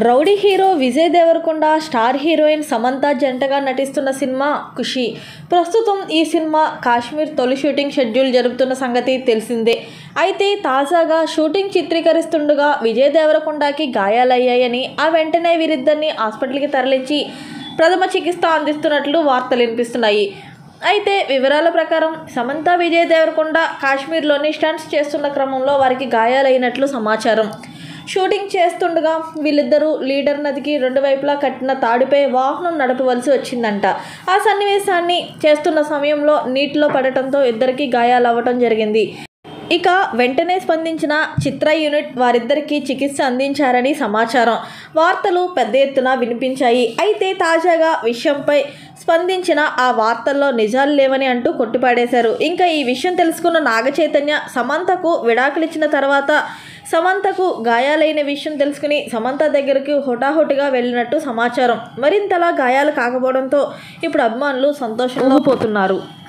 rowdy hero Vijay Deverakonda star heroine Samantha జంటగా నటిస్తున్న cinema ఖుషి ప్రస్తుతం ఈ సినిమా కాశ్మీర్ తొలి షూటింగ్ షెడ్యూల్ జరుపుతున్న సంగతి తెలిసిందే అయితే తాజాగా షూటింగ్ చిత్రీకరిస్తుండగా విజయ్ దేవరకొండకి గాయాలయ్యాయని ఆ వెంటనే వీరిద్దరిని హాస్పిటల్కి తరలించి ప్రథమ చికిత్స అందిస్తున్నట్లు వార్తలు వినిపిస్తున్నాయి అయితే వివరాల ప్రకారం సమంత విజయ్ దేవరకొండ కాశ్మీర్లోని స్టంట్స్ చేస్తున్న క్రమంలో వారికి గాయాలైనట్లు సమాచారం షూటింగ్ చేస్తుండగా వీళ్ళిద్దరూ లీడర్ నదికి రెండు వైపులా కట్టిన తాడుపై వాహనం నడపవలసి వచ్చిందంట ఆ సన్నివేశాన్ని చేస్తున్న సమయంలో నీటిలో పడటంతో ఇద్దరికి గాయాలవ్వటం జరిగింది ఇక వెంటనే స్పందించిన చిత్ర యూనిట్ వారిద్దరికీ చికిత్స అందించారని సమాచారం వార్తలు పెద్ద ఎత్తున వినిపించాయి అయితే తాజాగా విషయంపై స్పందించిన ఆ వార్తల్లో నిజాలు లేవని అంటూ కొట్టిపాడేశారు ఇంకా ఈ విషయం తెలుసుకున్న నాగ చైతన్య సమంతకు విడాకులిచ్చిన తర్వాత సమంతకు గాయాలైన విషయం తెలుసుకుని సమంత దగ్గరకు హుటాహుటిగా వెళ్ళినట్టు సమాచారం మరింతలా గాయాలు కాకపోవడంతో ఇప్పుడు అభిమానులు సంతోషంగా పోతున్నారు